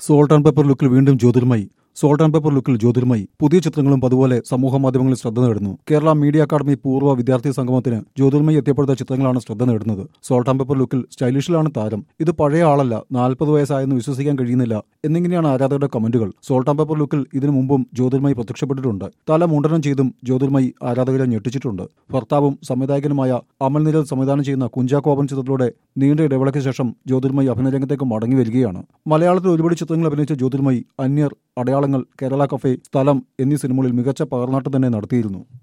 salt and paper ലുക്കിൽ വീണ്ടും Jyothirmayi salt and paper ലുക്കിൽ ജ്യോതിർമയി പുതിയ ചിത്രങ്ങളും അതുപോലെ സമൂഹ മാധ്യമങ്ങളിൽ ശ്രദ്ധ നേടുന്നു കേരള മീഡിയ അക്കാദമി പൂർവ്വ വിദ്യാർത്ഥി സംഗമത്തിന് ജ്യോതിർമയി എത്തിയപ്പോഴത്തെ ചിത്രങ്ങളാണ് ശ്രദ്ധ നേടുന്നത് സോൾട്ട് ആൻഡ് പേപ്പർ ലുക്കിൽ സ്റ്റൈലിഷിലാണ് താരം ഇത് പഴയ ആളല്ല നാൽപ്പത് വയസ്സായെന്ന് വിശ്വസിക്കാൻ കഴിയുന്നില്ല എന്നിങ്ങനെയാണ് ആരാധകരുടെ കമന്റുകൾ സോൾട്ട് ആൻഡ് പേപ്പർ ലുക്കിൽ ഇതിനു മുമ്പും ജ്യോതിർമയി പ്രത്യക്ഷപ്പെട്ടിട്ടുണ്ട് തല മുണ്ടനം ചെയ്തും ജ്യോതിർമയി ആരാധകരെ ഞെട്ടിച്ചിട്ടുണ്ട് ഭർത്താവും സംവിധായകനുമായ അമൽ നിരൽ സംവിധാനം ചെയ്യുന്ന കുഞ്ചാക്കോപൻ ചിത്രത്തിലൂടെ നീണ്ട ഇടവേളയ്ക്ക് ശേഷം ജ്യോതിർമയി അഭിനയരംഗത്തേക്ക് മടങ്ങി വരികയാണ് മലയാളത്തിൽ ഒരുപാട് ചിത്രങ്ങൾ അഭിനയിച്ച ജ്യോതിർമയി അന്യർ അടയാളങ്ങൾ കേരള കഫേ സ്ഥലം എന്നീ സിനിമകളിൽ മികച്ച പകർനാട്ടം തന്നെ നടത്തിയിരുന്നു